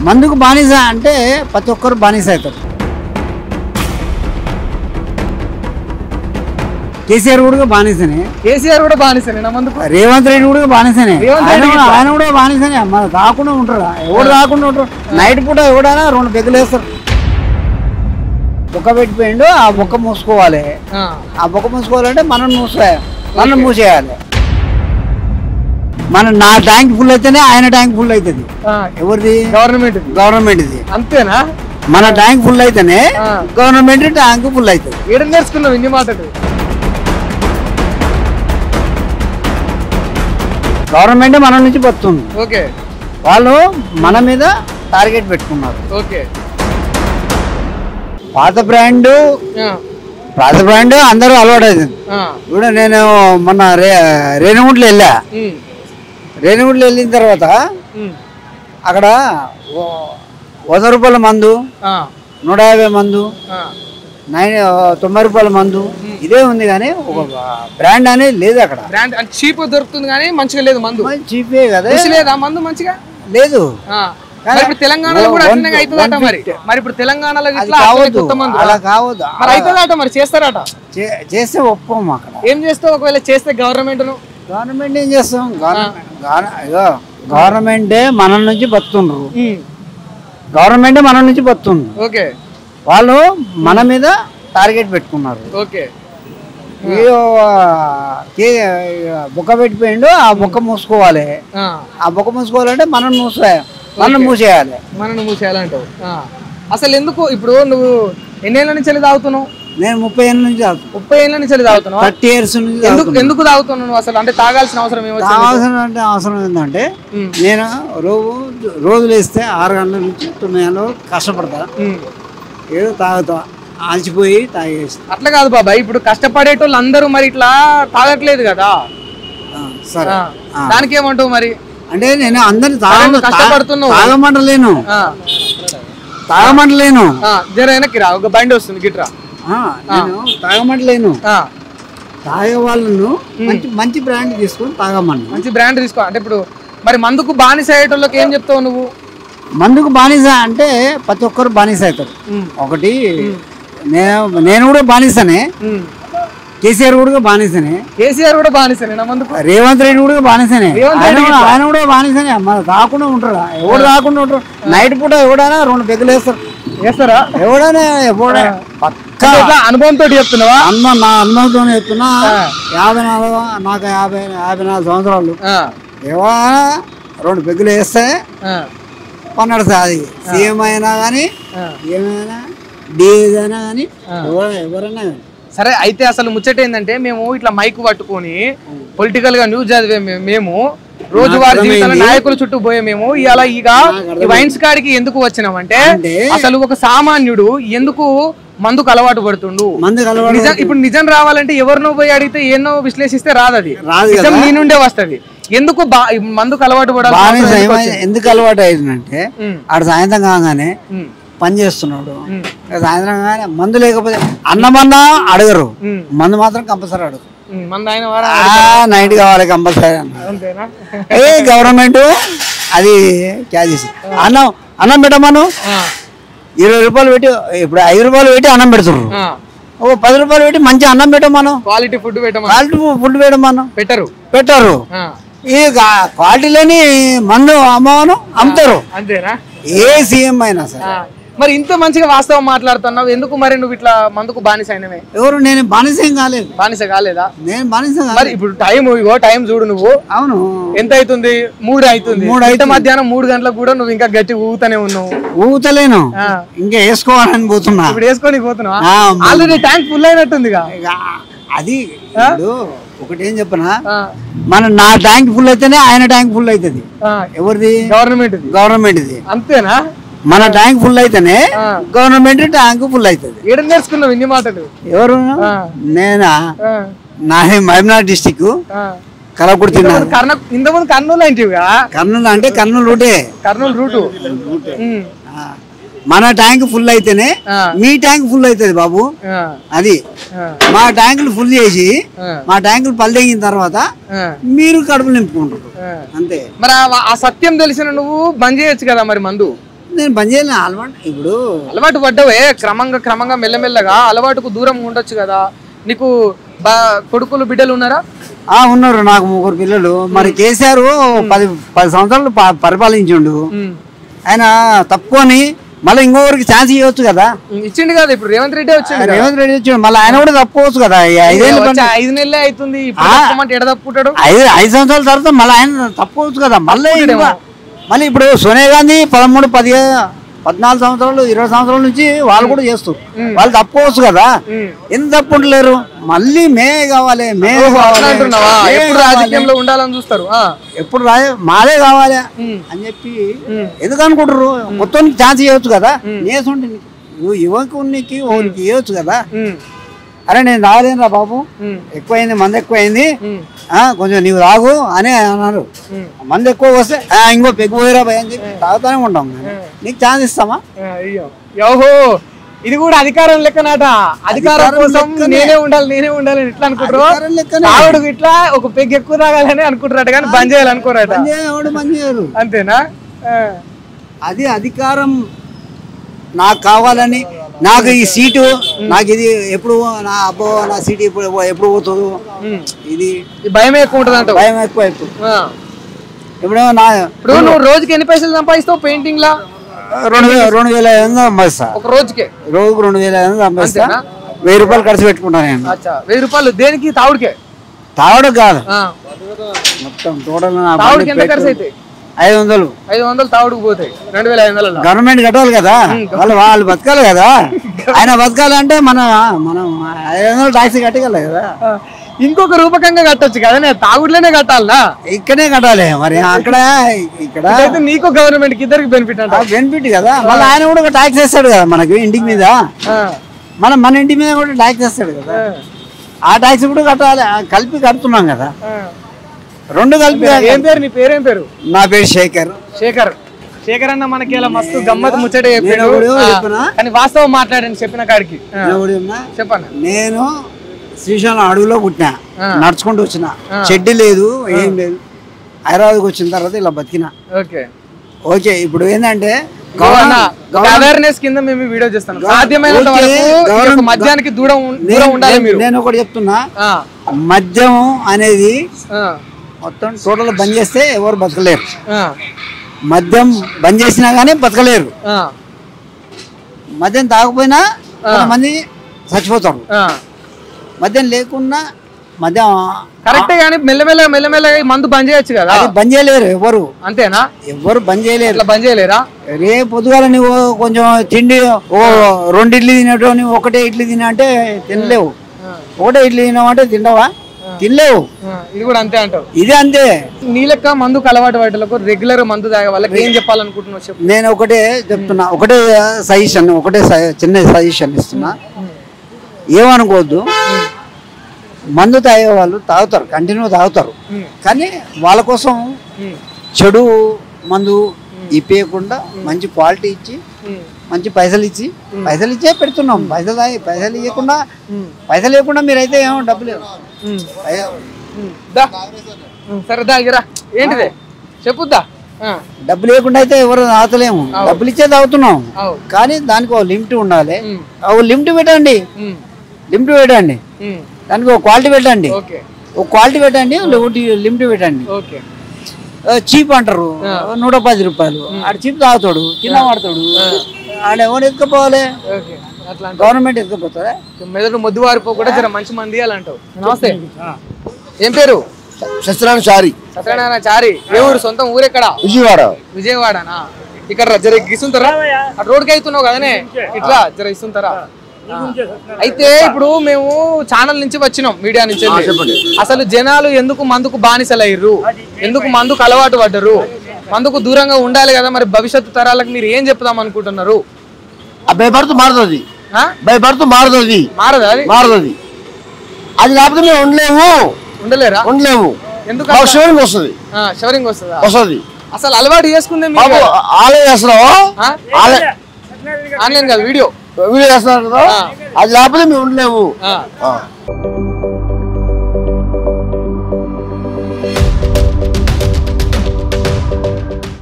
మందుకు బానిస అంటే ప్రతి ఒక్కరు బానిస అవుతారు కేసీఆర్ కూడా బానిసనే కేసీఆర్ కూడా బానిసనే నా ముందుకు రేవంత్ రెడ్డి కూడా బానిసనే రేవంత్ ఆయన రెడ్డి కూడా- ఇట్లా. ఆయన కూడా బానిసనే మన రాకుండా ఉంటారు ఎవడు రాకుండా ఉంటారు నైట్ పూట ఎవడైనా రెండు పెగ్గులు వేస్తారు బుక్క పెట్టిపోయిండు ఆ బుక్క మూసుకోవాలి ఆ, ఆ బుక్క మూసుకోవాలంటే మనం మూసేయాలి మనం మూసేయాలి మన నా ట్యాంక్ ఫుల్ అయితేనే ఆయన ట్యాంక్ ఫుల్ అవుతుంది ఆ, ఎవరిది గవర్నమెంట్ గవర్నమెంట్ది అంతేనా మన ట్యాంక్ ఫుల్ అయితేనే ఆ. గవర్నమెంట్ ట్యాంక్ ఫుల్ అవుతుంది ఏడ నేర్చుకున్నావు ఇన్ని మాటలు గవర్నమెంట్ మన నుంచి బతుంది ఓకే వాళ్ళు మన మీద టార్గెట్ పెట్టుకున్నారు ఓకే పాత బ్రాండ్ ఆ, పాత బ్రాండ్ అందరూ అలవాటు అవుతుంది ఆ, ఇప్పుడు నేను మొన్న రే రేణుగుంట్లో వెళ్ళా ఉమ్, రేణుగుంట్లో వెళ్ళిన తర్వాత ఉమ్, అక్కడ ఓ- వంద రూపాయల మందు ఆ, నూట యాభై మందు ఆ, నైన్ తొంభై రూపాయల మందు ఇదే ఉంది కానీ ఒక బ్రాండ్ అనేది లేదు అక్కడ బ్రాండ్ అంటే చీప్ దొరుకుతుంది కానీ మంచిగా లేదు మందు చీపే కదా రుచి లేదా మందు మంచిగా లేదు ఆ, మరి ఇప్పుడు తెలంగాణలో కూడా అట్లనే అవుతుందట మరి మరి ఇప్పుడు తెలంగాణలో అది ఇట్లా అట్లనే కావద్దు కొత్త మందు అలా కావద్దు మరి అవుతుందట మరి చేస్తారట చే- చేస్తే ఒప్పం అక్కడ ఏం చేస్తావు ఒకవేళ చేస్తే గవర్నమెంట్ గవర్నమెంట్ ఏం చేస్తాం గవర్నమెంట్ గవర్నమెంటే మన నుంచి బతుండ్రు గవర్నమెంటే మన నుంచి బతుండ్రు ఓకే వాళ్ళు మన మీద టార్గెట్ పెట్టుకున్నారు ఓకే ఏదో కే- బుక్క పెట్టిపోయిండు ఆ బుక్క మూసుకోవాలి ఆ, ఆ బుక్క మూసుకోవాలంటే మనం మూసే మనం మూసేయాలి మనల్ని మూసేయాలంటావు ఆ. అసలు ఎందుకు ఇప్పుడు నువ్వు ఎన్నేళ్ళ నుంచి వెళ్ళి తాగుతున్నావు నేను ముప్పై ఏళ్ళ నుంచి తాగుతాను ముప్పై ఏళ్ళ నుంచి వెళ్ళి తాగుతున్నావు థర్టీ ఇయర్స్ నుంచి ఎందుకు తాగుతున్నా. ఎందుకు తాగుతున్నావు నువ్వు అసలు అంటే తాగాల్సిన అవసరం ఏమొచ్చింది అవసరం అంటే అవసరం ఏంటంటే ఉమ్. నేను రోజు రోజులు వేస్తే ఆరు గంటల నుంచి తొమ్మిది గంటల వరకు కష్టపడతా ఉమ్. ఏదో తాగుతా ఆల్చిపోయి తాగేస్తా అట్లా కాదు బాబాయ్ ఇప్పుడు కష్టపడేటోళ్ళు అందరూ మరి ఇట్లా తాగట్లేదు కదా ఆ, సరే ఆ. ఆ. దానికి ఏమంటావు మరి అంటే నేను అందరిని సరే, తాగ నువ్వు కష్టపడుతున్నావు. తాగమంటలేను ఆ, తాగమంటలేను ఆ, జర వెనక్కి రా ఒక బండి వస్తుంది గిట్రా ఆ, నేను తాగమంటలేను ఆ, తాగే వాళ్ళను మంచి మంచి బ్రాండ్ తీసుకొని తాగమన్నా మంచి బ్రాండ్ తీసుకో అంటే ఇప్పుడు మరి మందుకు బానిస అయ్యేటోళ్ళకి ఏం చెప్తావు నువ్వు మందుకు బానిస అంటే ప్రతి ఒక్కరు బానిస అవుతారు ఉమ్. ఒకటి నేను నేను కూడా బానిసనే ఉమ్. కేసీఆర్ కూడా బానిసనే కేసీఆర్ కూడా బానిసనే నా మందుకు రేవంత్ రెడ్డి కూడా బానిసనే రేవంత్ ఆయన రెడ్డి కూడా ఆయన కూడా బానిసనే మన రాకుండా ఉంటారు ఎవడు రాకుండా ఉంటారు నైట్ పూట ఎవడైనా రెండు పెగ్గులు వేస్తారు వేస్తారా ఎవడైనా ఎవడైనా పక్కా అంటే ఇట్లా అనుభవంతో చెప్తున్నావా అనుభవం నా అనుభవంతో చెప్తున్నా యాభై నాలుగు నాకు యాభై యాభై నాలుగు సంవత్సరాలు ఆ, ఎవరైనా రెండు పెగ్గులు వేస్తే ఆ, పన్నడు అది సీఎం అయినా కానీ ఆ. ఏమైనా డిఎస్ అయినా కానీ ఎవరైనా ఎవరైనా కానీ సరే అయితే అసలు ముచ్చట ఏంటంటే మేము ఇట్లా మైక్ పట్టుకొని పొలిటికల్ గా న్యూస్ చదివే మే- మేము రోజువారీ జీవితంలో నాయకుల చుట్టూ పోయే మేము ఇలా ఇక ఈ వైన్స్ కాడికి ఎందుకు వచ్చినామంటే అంటే అసలు ఒక సామాన్యుడు ఎందుకు మందుకు అలవాటు పడుతుండు మందు కలవడం నిజం ఇప్పుడు నిజం రావాలంటే ఎవరినో పోయి అడిగితే ఎన్నో విశ్లేషిస్తే రాదు అది రాదు కదా. నిజం నీ నుండే వస్తది ఎందుకు బా- ఈ మందుకు అలవాటు పడాలి బానిస ఏమై- ఎందుకు అలవాటు అయిందంటే ఉమ్, ఆడు సాయంత్రం కాగానే ఉమ్, పని చేస్తున్నాడు ఉమ్, సాయంత్రం కాగానే మందు లేకపోతే అన్నమన్నా అడగరు ఉమ్, మందు మాత్రం కంపల్సరీ అడుగు ఉమ్, మంది ఆయన వాడా నైట్ కావాలి కంపల్సరీ అన్న అంతేనా ఏ గవర్నమెంట్ అది క్యాచ్ చేసి అన్నం అన్నం పెట్టమను ఆ, ఇరవై రూపాయలు పెట్టి ఇప్పుడు ఐదు రూపాయలు పెట్టి అన్నం పెడుతున్నారు ఆ. ఓ పది రూపాయలు పెట్టి మంచి అన్నం పెట్టమను క్వాలిటీ ఫుడ్ పెట్టమని క్వాలిటీ ఫుడ్ పెట్టమను పెట్టరు పెట్టారు ఆ, ఈ గా- క్వాలిటీ లేని మందు అమ్మవను అమ్ముతారు అంతేనా ఏ సీఎం అయినా సరే ఆ, మరి ఇంత మంచిగా వాస్తవం మాట్లాడుతున్నావు ఎందుకు మరి నువ్వు ఇట్లా మందుకు బానిస అయినవే ఎవరు నేను బానిసం కాలేదు బానిస కాలేదా నేను బానిసం కాలేదు మరి ఇప్పుడు టైం ఇగో టైం చూడు నువ్వు అవును ఎంత అవుతుంది మూడు అవుతుంది మూడు ఇంత మధ్యాహ్నం మూడు గంటలకు కూడా నువ్వు ఇంకా గట్టి ఊగుతూనే ఉన్నావు ఊతలేను ఆ. ఇంకా వేసుకోవాలని పోతున్నా ఇప్పుడు వేసుకొని పోతున్నావా ఆ, ఆల్రెడీ ట్యాంక్ ఫుల్ అయినట్టుందిగా ఇక అది ఇప్పుడు ఒకటి ఏం చెప్పనా ఆ, మన నా ట్యాంక్ ఫుల్ అయితేనే ఆయన ట్యాంక్ ఫుల్ అవుతుంది ఆ, ఎవరిది గవర్నమెంట్ గవర్నమెంట్ ఇది అంతేనా మన ట్యాంక్ ఫుల్ అయితేనే ఆ. గవర్నమెంట్ ట్యాంక్ ఫుల్ అవుతుంది ఏడ నేర్చుకున్నావు ఇన్ని మాటలు ఎవరు ఆ. నేనా ఆ, నాది మహబూబ్నగర్ డిస్టిక్ ఆ. కలకుడు తిన్నాను కర్ణ ఇంతకుముందు కర్నూలు అంటివిగా కర్నూలు అంటే కర్నూలు రూటే కర్నూలు రూటు ఉమ్, ఆ. మన ట్యాంక్ ఫుల్ అయితేనే ఆ. మీ ట్యాంక్ ఫుల్ అవుతుంది బాబు ఆ, అది ఆ, మా ట్యాంకులు ఫుల్ చేసి ఆ, మా ట్యాంకులు పల్లెగిన తర్వాత ఆ, మీరు కడుపు నింపుకుంటారు ఆ. అంతే మరి ఆ- ఆ సత్యం తెలిసిన నువ్వు బంద్ చేయొచ్చు కదా మరి మందు నేను బంద్ చేయలేను అలవాటు ఇప్పుడు అలవాటు పడ్డవే క్రమంగా క్రమంగా మెల్లమెల్లగా అలవాటుకు దూరం ఉండొచ్చు కదా నీకు బా కొడుకులు బిడ్డలు ఉన్నారా ఆ ఉన్నారు నాకు ముగ్గురు పిల్లలు మరి కేసీఆర్ పది పది సంవత్సరాలు ప- పరిపాలించిండు ఉమ్. ఆయన తప్పుకొని మళ్ళీ ఇంకొకరికి ఛాన్స్ ఇవ్వచ్చు కదా ఇచ్చిండు కదా ఇప్పుడు రేవంత్ రెడ్డి వచ్చిండు కదా. రేవంత్ రెడ్డి వచ్చిండు మళ్ళీ ఆయన కూడా తప్పుకోవచ్చు కదా ఈ ఐదేళ్ళు వచ్చి ఐదు నెలలే అవుతుంది ఇప్పుడు తప్పమంటే ఎడ తప్పుకుంటాడు ఐదు ఐదు సంవత్సరాల తర్వాత మళ్ళీ ఆయన తప్పుకోవచ్చు కదా మళ్ళీ ఇంకా- మళ్ళీ ఇప్పుడు సోనియా గాంధీ పదమూడు పది పద్నాలుగు సంవత్సరాలు ఇరవై సంవత్సరాల నుంచి వాళ్ళు కూడా చేస్తారు వాళ్ళు తప్పుకోవచ్చు కదా ఉమ్. ఎందుకు తప్పుకుంటలేరు మళ్ళీ మే కావాలి మే అట్లా కావాలి అంటున్నావా మే ఎప్పుడు కావాలి. రాజకీయంలో ఉండాలని చూస్తారు ఆ. ఎప్పుడు రాయ మాదే కావాలి ఉమ్. అని చెప్పి ఉమ్. ఎందుకు అనుకుంటారు మొత్తం ఛాన్స్ ఇవ్వచ్చు కదా నేసుంటే యువకునికి ఓనికి ఇవ్వచ్చు కదా ఉమ్. అరే నేను రాలేనురా బాబు ఉమ్. ఎక్కువైంది మంది ఎక్కువైంది ఉమ్. ఆ, కొంచెం నీవు తాగు అని అన్నారు ఉమ్. మంది ఎక్కువ వస్తే "ఆ, ఇంకో పెగ్గు పోయిరా భయ అని చెప్పి తాగుతానే ఉంటాం కానీ. నీకు ఛాన్స్ ఇస్తామా ఆ, అయ్యో యోహో ఇది కూడా అధికారం లెక్కనాట అధికారం అధికారం కోసం లెక్కనే. నేనే ఉండాలి నేనే ఉండాలి అని ఇట్లా అనుకుంటారు అధికారం లెక్కనే. ఆవిడ ఇట్లా ఒక పెగ్ ఎక్కువ తాగాలని అనుకుంటారట కానీ బంద్ చేయాలనుకోరట పని చేయవాడు పని చేయరు అంతేనా ఆ. అది అధికారం నాకు కావాలని నాకు ఈ సీటు నాకు ఇది ఎప్పుడు నా అబ్బో నా సీటు ఎప్పుడు ఎప్పుడు పోతుంది ఉమ్. ఇది ఈ భయం ఎక్కువ ఉంటుంది అంటావు భయం ఎక్కువ ఎక్కువ ఆ. ఇప్పుడు నా ఇప్పుడు నువ్వు రోజుకి ఎన్ని పైసలు సంపాదిస్తావు పెయింటింగ్ లా రెండు వేల రెండు వేల ఐదు వందలు సంపాదిస్తా ఒక రోజుకే రోజుకు రెండు వేల ఐదు వందలు సంపాదిస్తా అంతేనా? వెయ్యి రూపాయలు ఖర్చు పెట్టుకుంటాను నేను అచ్చా వెయ్యి రూపాయలు దేనికి తావుడికే తావడం కాదు ఆ. మొత్తం టోటల్ నా తావుడికి ఎంత బండి ఖర్చు పెట్టు. అవుతాయి ఐదు వందలు ఐదు వందలు తావుడికి పోతాయి రెండు వేల ఐదు వందల గవర్నమెంట్ కట్టాలి కదా వాళ్ళు వాళ్ళు బతకాలి కదా ఆయన బతకాలంటే మనం మనం ఐదు వందలు ట్యాక్సీ కట్టగల కదా ఇంకొక రూపకంగా కట్టొచ్చు కదా నేను తాగుడులోనే కట్టాలనా ఇక్కడే కట్టాలి మరి అక్కడ ఇక్కడ అయితే నీకు గవర్నమెంట్ కి ఇద్దరికి బెనిఫిట్ అంట బెనిఫిట్ కదా మళ్ళీ ఆయన కూడా ఒక ట్యాక్స్ వేస్తాడు కదా మనకి ఇంటికి మీద ఆ. మనం మన ఇంటి మీద కూడా ట్యాక్స్ వేస్తాడు కదా ఆ. ఆ ట్యాక్స్ కూడా కట్టాలి ఆ కలిపి కడుతున్నాం కదా ఆ. రెండు కలిపి ఏం పేరు నీ పేరేం పేరు నా పేరు శేఖర్ శేఖర్ శేఖర్ అన్న మనకి ఇలా మస్తు గమ్మత్ ముచ్చట చెప్పాడు నేను ఎవడు ఆ, చెప్పనా? కానీ వాస్తవం మాట్లాడండి చెప్పిన కాడికి ఆ, నేను కూడా చెప్తున్నా, చెప్పన్న నేను శ్రీశైలం అడవిలో పుట్టినా ఆ. నడుచుకుంటూ వచ్చిన ఆ. చెడ్డి లేదు ఏం లేదు హైదరాబాద్కి వచ్చిన తర్వాత ఇలా బతికిన ఓకే ఓకే ఇప్పుడు ఏంటంటే అవేర్నెస్ కింద మేము ఈ వీడియో చేస్తాం సాధ్యమైనంత ఓకే, వరకు ఈ యొక్క గవర్నమెంట్- మద్యానికి దూరం ఉం- నేను- దూరం ఉండాలి మీరు నేను ఒకటి చెప్తున్నా ఆ, మద్యం అనేది ఆ, మొత్తం టోటల్ బంద్ చేస్తే ఎవరు బతకలేరు ఆ, మద్యం బంద్ చేసినా కానీ బతకలేరు ఆ, మద్యం తాగకపోయినా కొంతమంది చచ్చిపోతారు ఆ. మద్యం లేకున్నా మద్యం కరెక్టే కానీ మెల్లమెల్లగా మెల్లమెల్లగా ఈ మందు బంద్ చేయొచ్చు కదా అది బంద్ చేయలేరు ఎవరు అంతేనా ఎవరు బంద్ చేయలేరు ఇట్లా బంద్ చేయలేరా రే పొద్దుగాల నువ్వు కొంచెం తిండి ఓ రెండు ఇడ్లీ తినేటో ఒకటే ఇడ్లీ తినా అంటే తినలేవు ఒకటే ఇడ్లీ తినావంటే తింటావా తినలేవు ఆ, ఇది కూడా అంతే అంటావు ఇది అంతే నీ లెక్క మందుకు అలవాటు పడ్డలకు రెగ్యులర్ మందు తాగే వాళ్ళకి ఏం చెప్పాలనుకుంటున్నావు చెప్పు నేను ఒకటే చెప్తున్నా ఒకటే సజెషన్ ఒకటే స- చిన్న సజెషన్ ఇస్తున్నా ఏమనుకోవద్దు మందు తాగే వాళ్ళు తాగుతారు కంటిన్యూ తాగుతారు ఉమ్, కానీ వాళ్ళ కోసం ఉమ్, చెడు మందు ఇప్పేయకుండా మంచి క్వాలిటీ ఇచ్చి ఉమ్, మంచి పైసలు ఇచ్చి పైసలు ఇచ్చే పెడుతున్నాం పైసలు తాగి పైసలు ఇవ్వకుండా ఉమ్, పైసలు ఇవ్వకుండా మీరైతే ఏమో డబ్బులు ఉమ్, పై- ఉమ్. దా. ఉమ్, సరే దాగిరా ఏంటిది చెప్పుద్దా ఆ, డబ్బులు ఇవ్వకుండా అయితే ఎవరు తాగుతలేము డబ్బులు ఇచ్చే తాగుతున్నాం అవు కానీ దానికి ఒక లిమిట్ ఉండాలి ఉమ్, ఒక లిమిట్ పెట్టండి ఉమ్, లిమిట్ పెట్టండి ఉమ్, దానికి ఒక క్వాలిటీ పెట్టండి ఓకే ఒక క్వాలిటీ పెట్టండి ఒకటి లిమిట్ పెట్టండి ఓకే చీప్ అంటారు నూట పది రూపాయలు ఆడు చీప్ తాగుతాడు కింద వాడతాడు ఆడ ఎవరు ఎత్తుకపోవాలి ఓకే అట్లా అంటావు. గవర్నమెంట్ ఎత్తుకపోతుందా మెదడు మొద్దు వారిపోకుండా జర మంచి మంది అలా అంటావు నమస్తే ఏం పేరు శస్త్రాన్ని చారి సత్యనారాయణ చారి ఏ ఊరు సొంతం ఊరెక్కడా విజయవాడ విజయవాడనా ఇక్కడ రా, జర ఇస్తుంటారా అటు రోడ్కి అవుతున్నావు కదనే ఇట్లా జర ఇస్తుంటారా ఆ. అయితే ఇప్పుడు మేము ఛానల్ నుంచి వచ్చినాం మీడియా నుంచి వెళ్ళి. అసలు జనాలు ఎందుకు మందుకు బానిసలయ్యారు ఎందుకు మందుకు అలవాటు పడ్డరు మందుకు దూరంగా ఉండాలి కదా మరి భవిష్యత్తు తరాలకు మీరు ఏం చెప్దాం అనుకుంటున్నారు ఆ భయపడుతూ మారుతుంది ఆ? భయపడుతూ మారుతుంది మారదా అది మారుతుంది అది కాకపోతే మేము ఉండలేము ఉండలేరా ఉండలేము ఎందుకు మాకు శివనికి వస్తుంది ఆ, షవరింగ్ వస్తుందా వస్తుంది అసలు అలవాటు చేసుకుందే మీరు బాబు ఆలయ చేస్తున్నావా ఆ? ఆలయ ఆన్లైన్ కాదు వీడియో వీడియో చేస్తున్నారు కదా అది లేకపోతే మేము ఉండలేము ఆ. ఆ.